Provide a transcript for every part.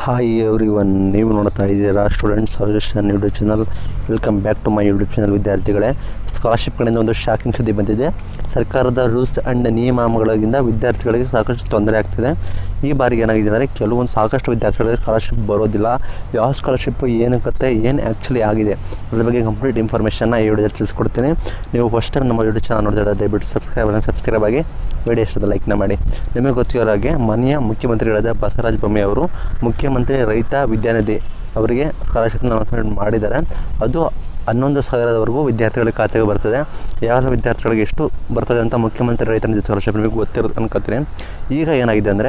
hi every one ನೀವು ನೋಡ್ತಾ ಇದ್ದೀರಾ student suggestion YouTube channel welcome back to my YouTube channel ವಿದ್ಯಾರ್ಥಿಗಳೇ scholarship ಕಡೆಯಿಂದ ಒಂದು ಶಾಕಿಂಗ್ ಸುದ್ದಿ ಬಂದಿದೆ ಸರ್ಕಾರದ ರೂಲ್ಸ್ ಆ್ಯಂಡ್ ನಿಯಮಾವಳಿಗಳಿಂದ ವಿದ್ಯಾರ್ಥಿಗಳಿಗೆ ಸಾಕಷ್ಟು ತೊಂದರೆ ಆಗ್ತಿದೆ ಈ ಬಾರಿ ಏನಾಗಿದೆ ಅಂದರೆ ಕೆಲವೊಂದು ಸಾಕಷ್ಟು ವಿದ್ಯಾರ್ಥಿಗಳಿಗೆ ಸ್ಕಾಲರ್ಶಿಪ್ ಬರೋದಿಲ್ಲ ಯಾವ ಸ್ಕಾಲರ್ಶಿಪ್ ಏನಕ್ಕತ್ತೆ ಏನು ಆ್ಯಕ್ಚುಲಿ ಆಗಿದೆ ಅದ್ರ ಬಗ್ಗೆ ಕಂಪ್ಲೀಟ್ ಇನ್ಫಾರ್ಮೇಷನ್ನ ಈ ವಿಡಿಯೋ ತಿಳಿಸ್ಕೊಡ್ತೀನಿ ನೀವು ಫಸ್ಟ್ ಟೈಮ್ ನಮ್ಮ ಯೂಟ್ಯೂಬ್ ಚಾನಲ್ ನೋಡಿದ್ರೆ ದಯವಿಟ್ಟು ಸಬ್ಸ್ಕ್ರೈಬ್ ಸಬ್ಸ್ಕ್ರೈಬ್ ಆಗಿ ವಿಡಿಯೋ ಇಷ್ಟದ ಲೈಕ್ನ ಮಾಡಿ ನಿಮಗೆ ಗೊತ್ತಿರೋ ಹಾಗೆ ಮನೆಯ ಮುಖ್ಯಮಂತ್ರಿಗಳಾದ ಬಸವರಾಜ ಬೊಮ್ಮಾಯಿ ಅವರು ಮುಖ್ಯಮಂತ್ರಿ ರೈತ ವಿದ್ಯಾನಿಧಿ ಅವರಿಗೆ ಸ್ಕಾಲರ್ಶಿಪ್ನ ಅನೌನ್ಸ್ಮೆಂಟ್ ಮಾಡಿದ್ದಾರೆ ಅದು ಹನ್ನೊಂದು ಸಾವಿರದವರೆಗೂ ವಿದ್ಯಾರ್ಥಿಗಳ ಖಾತೆಗೆ ಬರ್ತದೆ ಯಾವ ವಿದ್ಯಾರ್ಥಿಗಳಿಗೆ ಎಷ್ಟು ಬರ್ತದೆ ಅಂತ ಮುಖ್ಯಮಂತ್ರಿ ರೈತ ನಿಧಿ ಸ್ಕಾಲರ್ಶಿಪ್ ನಿಮಗೆ ಗೊತ್ತಿರೋದು ಅನ್ಕೋತೀನಿ ಈಗ ಏನಾಗಿದೆ ಅಂದರೆ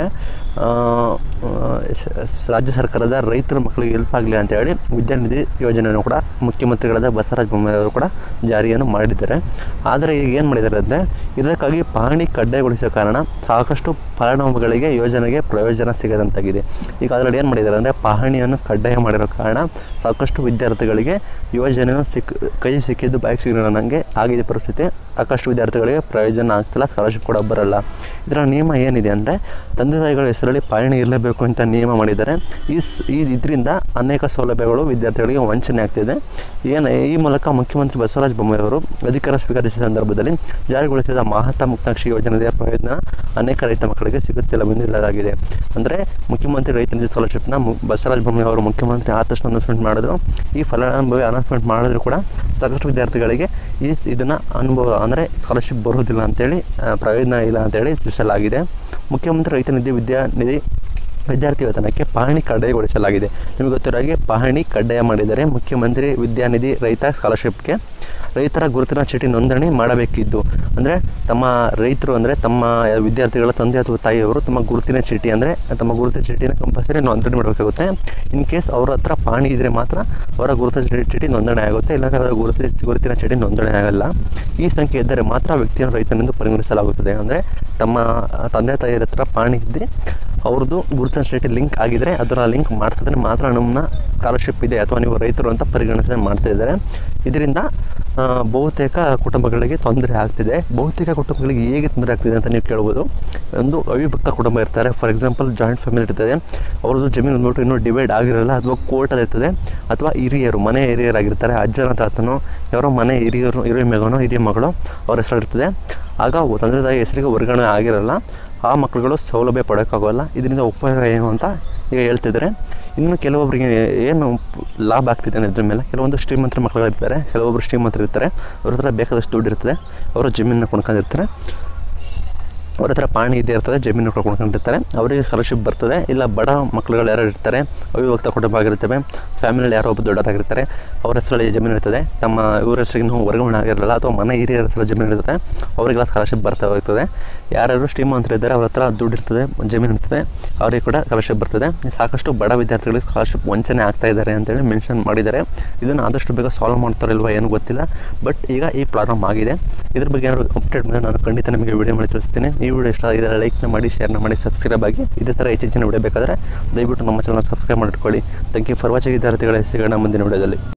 ರಾಜ್ಯ ಸರ್ಕಾರದ ರೈತರ ಮಕ್ಕಳಿಗೆ ಹೆಲ್ಪ್ ಆಗಲಿ ಅಂತೇಳಿ ವಿದ್ಯಾನಿಧಿ ಯೋಜನೆಯನ್ನು ಕೂಡ ಮುಖ್ಯಮಂತ್ರಿಗಳಾದ ಬಸವರಾಜ ಬೊಮ್ಮಾಯಿ ಅವರು ಕೂಡ ಜಾರಿಯನ್ನು ಮಾಡಿದ್ದಾರೆ ಆದರೆ ಈಗ ಏನು ಮಾಡಿದ್ದಾರೆ ಅಂದರೆ ಇದಕ್ಕಾಗಿ ಪಹಣಿ ಕಡ್ಡಾಯಗೊಳಿಸೋ ಕಾರಣ ಸಾಕಷ್ಟು ಫಲಾನುಭವಿಗಳಿಗೆ ಯೋಜನೆಗೆ ಪ್ರಯೋಜನ ಸಿಗದಂತಾಗಿದೆ ಈಗ ಅದರಲ್ಲಿ ಏನು ಮಾಡಿದ್ದಾರೆ ಅಂದರೆ ಪಹಣಿಯನ್ನು ಕಡ್ಡಾಯ ಮಾಡಿರೋ ಕಾರಣ ಸಾಕಷ್ಟು ವಿದ್ಯಾರ್ಥಿಗಳಿಗೆ ಯೋಜನೆಯು ಸಿಕ್ ಕೈ ಸಿಕ್ಕಿದ್ದು ಬೈಕ್ ಸಿಗಲಿಲ್ಲ ನನಗೆ ಆಗಿದೆ ಪರಿಸ್ಥಿತಿ ಸಾಕಷ್ಟು ವಿದ್ಯಾರ್ಥಿಗಳಿಗೆ ಪ್ರಯೋಜನ ಆಗ್ತಿಲ್ಲ ಸ್ಕಾಲರ್ಶಿಪ್ ಕೂಡ ಬರಲ್ಲ ಇದರ ನಿಯಮ ಏನಿದೆ ಅಂದರೆ ತಂದೆ ತಾಯಿಗಳ ಹೆಸರಲ್ಲಿ ಪಹಣಿ ಇರಲೇಬೇಕು ಅಂತ ನಿಯಮ ಮಾಡಿದ್ದಾರೆ ಈ ಸ್ ಈ ಇದರಿಂದ ಅನೇಕ ಸೌಲಭ್ಯಗಳು ವಿದ್ಯಾರ್ಥಿಗಳಿಗೆ ವಂಚನೆ ಆಗ್ತಿದೆ ಏನು ಈ ಮೂಲಕ ಮುಖ್ಯಮಂತ್ರಿ ಬಸವರಾಜ ಬೊಮ್ಮಾಯಿ ಅವರು ಅಧಿಕಾರ ಸ್ವೀಕರಿಸಿದ ಸಂದರ್ಭದಲ್ಲಿ ಜಾರಿಗೊಳಿಸಿದ ಮಹತ್ವಾಕಾಂಕ್ಷಿ ಯೋಜನೆಯ ಪ್ರಯೋಜನ ಅನೇಕ ರೈತ ಮಕ್ಕಳಿಗೆ ಸಿಗುತ್ತಿಲ್ಲ ಎಂದು ಹೇಳಲಾಗಿದೆ ಅಂದರೆ ಮುಖ್ಯಮಂತ್ರಿ ರೈತ ನಿಧಿ ಸ್ಕಾಲರ್ಶಿಪ್ನ ಮು ಬಸವರಾಜ ಬೊಮ್ಮಾಯಿ ಅವರು ಮುಖ್ಯಮಂತ್ರಿ ಆದ ತಕ್ಷಣ ಅನೌನ್ಸ್ಮೆಂಟ್ ಮಾಡಿದ್ರು ಈ ಫಲಾನುಭವಿ ಅನೌನ್ಸ್ಮೆಂಟ್ ಮಾಡಿದ್ರು ಕೂಡ ಸಾಕಷ್ಟು ವಿದ್ಯಾರ್ಥಿಗಳಿಗೆ ಈ ಸ್- ಇದನ್ನು ಅನುಭವ ಅಂದರೆ ಸ್ಕಾಲರ್ಶಿಪ್ ಬರುವುದಿಲ್ಲ ಅಂತೇಳಿ ಆ, ಪ್ರಯೋಜನ ಇಲ್ಲ ಅಂತೇಳಿ ತಿಳಿಸಲಾಗಿದೆ ಮುಖ್ಯಮಂತ್ರಿ ರೈತ ನಿಧಿ ವಿದ್ಯಾನಿಧಿ ವಿದ್ಯಾರ್ಥಿ ವೇತನಕ್ಕೆ ಪಹಣಿ ಕಡ್ಡಾಯಗೊಳಿಸಲಾಗಿದೆ ನಿಮಗೆ ಗೊತ್ತಿರೋ ಹಾಗೆ ಪಹಣಿ ಕಡ್ಡಾಯ ಮಾಡಿದರೆ ಮುಖ್ಯಮಂತ್ರಿ ವಿದ್ಯಾನಿಧಿ ರೈತ ಸ್ಕಾಲರ್ಶಿಪ್ಗೆ ರೈತರ ಗುರುತಿನ ಚೀಟಿ ನೋಂದಣಿ ಮಾಡಬೇಕಿದ್ದು ಅಂದರೆ ತಮ್ಮ ರೈತರು ಅಂದರೆ ತಮ್ಮ ವಿದ್ಯಾರ್ಥಿಗಳ ತಂದೆ ಅಥವಾ ತಾಯಿಯವರು ತಮ್ಮ ಗುರುತಿನ ಚೀಟಿ ಅಂದರೆ ತಮ್ಮ ಗುರುತಿನ ಚೀಟಿನ ಕಂಪಲ್ಸರಿ ನೋಂದಣಿ ಮಾಡಬೇಕಾಗುತ್ತೆ ಇನ್ ಕೇಸ್ ಅವ್ರ ಹತ್ರ ಪಹಣಿ ಇದ್ದರೆ ಮಾತ್ರ ಅವರ ಗುರುತಿನ ಚೀಟಿ- ಚೀಟಿ ನೋಂದಣಿ ಆಗುತ್ತೆ ಇಲ್ಲಾಂದರೆ ಅವರ ಗುರುತಿ ಗುರುತಿನ ಚೀಟಿ ನೋಂದಣಿ ಆಗಲ್ಲ ಈ ಸಂಖ್ಯೆ ಇದ್ದರೆ ಮಾತ್ರ ವ್ಯಕ್ತಿಯನ್ನು ರೈತನೆಂದು ಪರಿಗಣಿಸಲಾಗುತ್ತದೆ ಅಂದರೆ ತಮ್ಮ ತಂದೆ ತಾಯಿಯರ ಹತ್ರ ಪಹಣಿ ಇದ್ದರೆ ಅವ್ರದ್ದು ಗುರುತಿನ ಚೀಟಿ ಲಿಂಕ್ ಆಗಿದ್ರೆ ಅದರ ಲಿಂಕ್ ಮಾಡಿಸಿದ್ರೆ ಮಾತ್ರ ನಮ್ಮನ್ನ ಸ್ಕಾಲರ್ಶಿಪ್ ಇದೆ ಅಥವಾ ನೀವು ರೈತರು ಅಂತ ಪರಿಗಣಿಸಿ ಮಾಡ್ತಾ ಇದ್ದಾರೆ ಇದರಿಂದ ಆ, ಬಹುತೇಕ ಕುಟುಂಬಗಳಿಗೆ ತೊಂದರೆ ಆಗ್ತಿದೆ ಬಹುತೇಕ ಕುಟುಂಬಗಳಿಗೆ ಹೇಗೆ ತೊಂದರೆ ಆಗ್ತಿದೆ ಅಂತ ನೀವು ಕೇಳ್ಬೋದು ಒಂದು ಅವಿಭಕ್ತ ಕುಟುಂಬ ಇರ್ತಾರೆ ಫಾರ್ ಎಕ್ಸಾಂಪಲ್ ಜಾಯಿಂಟ್ ಫ್ಯಾಮಿಲಿ ಇರ್ತದೆ ಅವ್ರದ್ದು ಜಮೀನು ಅಂದ್ಬಿಟ್ಟು ಇನ್ನೂ ಡಿವೈಡ್ ಆಗಿರಲ್ಲ ಅಥವಾ ಕೋರ್ಟಲ್ಲಿ ಇರ್ತದೆ ಅಥವಾ ಹಿರಿಯರು ಮನೆ ಹಿರಿಯರಾಗಿರ್ತಾರೆ ಅಜ್ಜನ ತಾತನೋ ಯಾರೋ ಮನೆ ಹಿರಿಯರು ಹಿರಿಯ ಮಗನೋ ಹಿರಿಯ ಮಗಳು ಅವ್ರ ಹೆಸರು ಇರ್ತದೆ ಆಗ ತಂದೆ ತಾಯಿ ಹೆಸರಿಗೆ ವರ್ಗಾವಣೆ ಆಗಿರಲ್ಲ ಆ ಮಕ್ಕಳುಗಳು ಸೌಲಭ್ಯ ಪಡೋಕ್ಕಾಗೋಲ್ಲ ಇದರಿಂದ ಉಪಯೋಗ ಏನು ಅಂತ ಈಗ ಹೇಳ್ತಿದ್ದಾರೆ ಇನ್ನು ಕೆಲವೊಬ್ಬರಿಗೆ ಏನು ಪ್- ಲಾಭ ಆಗ್ತಿದೆ ಅನ್ನೋ ಇದ್ರ ಮೇಲೆ ಕೆಲವೊಂದು ಶ್ರೀಮಂತರ ಮಕ್ಕಳಿರ್ತಾರೆ ಕೆಲವೊಬ್ಬರು ಶ್ರೀಮಂತರು ಇರ್ತಾರೆ ಅವ್ರ ಹತ್ರ ಬೇಕಾದಷ್ಟು ದುಡ್ಡು ಇರ್ತದೆ ಅವರು ಜಮೀನನ್ನ ಕೊಂಡ್ಕೊಂಡಿರ್ತಾರೆ ಅವ್ರ ಹತ್ರ ಪಾಣಿ ಇದ್ದೇ ಇರ್ತದೆ ಜಮೀನು ಕೊಂಡ್ಕೊಂಡಿರ್ತಾರೆ ಅವರಿಗೆ ಸ್ಕಾಲರ್ಶಿಪ್ ಬರ್ತದೆ ಇಲ್ಲ ಬಡ ಮಕ್ಕಳುಗಳು ಯಾರು ಇರ್ತಾರೆ ಅವಿಭಕ್ತ ಕುಟುಂಬ ಆಗಿರ್ತವೆ ಫ್ಯಾಮಿಲಿಯಲ್ಲಿ ಯಾರೋ ಒಬ್ಬ ದೊಡ್ಡದಾಗಿರ್ತಾರೆ ಅವ್ರ ಹೆಸರಲ್ಲಿ ಜಮೀನು ಇರ್ತದೆ ತಮ್ಮ ಇವ್ರ ಹೆಸರಿಗೆ ಇನ್ನೂ ವರ್ಗಾವಣೆ ಆಗಿರಲ್ಲ ಅಥವಾ ಮನೆ ಹಿರಿಯರ ಹೆಸರು ಜಮೀನು ಇರ್ತದೆ ಅವರಿಗೆಲ್ಲ ಸ್ಕಾಲರ್ಶಿಪ್ ಬರ್ತಾ ಹೋಗ್ತದೆ ಯಾರ್ಯಾರು ಶ್ರೀಮಂತರು ಇದ್ದಾರೆ ಅವ್ರ ಹತ್ರ ದುಡ್ಡು ಇರ್ತದೆ ಜಮೀನು ಇರ್ತದೆ ಅವರಿಗೆ ಕೂಡ ಸ್ಕಾಲರ್ಶಿಪ್ ಬರ್ತದೆ ಸಾಕಷ್ಟು ಬಡ ವಿದ್ಯಾರ್ಥಿಗಳಿಗೆ ಸ್ಕಾಲರ್ಶಿಪ್ ವಂಚನೆ ಆಗ್ತಾ ಇದ್ದಾರೆ ಅಂತೇಳಿ ಮೆನ್ಷನ್ ಮಾಡಿದ್ದಾರೆ ಇದನ್ನು ಆದಷ್ಟು ಬೇಗ ಸಾಲ್ವ್ ಮಾಡ್ತಾರಿಲ್ವಾ ಏನು ಗೊತ್ತಿಲ್ಲ ಬಟ್ ಈಗ ಈ ಪ್ರಾಬ್ಲಮ್ ಆಗಿದೆ ಇದ್ರ ಬಗ್ಗೆ ಏನಾದ್ರು ಅಪ್ಡೇಟ್ ಬಂದರೆ ನಾನು ಖಂಡಿತ ನಿಮಗೆ ವಿಡಿಯೋ ಮಾಡಿ ತಿಳಿಸ್ತೀನಿ ಈ ವಿಡಿಯೋ ಇಷ್ಟ ಆಗಿದ್ರೆ ಲೈಕ್ನ ಮಾಡಿ ಶೇರ್ನ ಮಾಡಿ ಸಬ್ಸ್ಕ್ರೈಬ್ ಆಗಿ ಇದೇ ಥರ ಹೆಚ್ಚಿನ ವಿಡಿಯೋ ಬೇಕಾದರೆ ದಯವಿಟ್ಟು ನಮ್ಮ ಚಾನಲ್ ಸಬ್ಸ್ಕ್ರೈಬ್ ಮಾಡಿಟ್ಕೊಳ್ಳಿ ಥ್ಯಾಂಕ್ ಯು ಫಾರ್ ವಾಚಿಂಗ್ ವಿದ್ಯಾರ್ಥಿಗಳ ಸಿಗೋಣ ಮುಂದಿನ ವಿಡಿಯೋದಲ್ಲಿ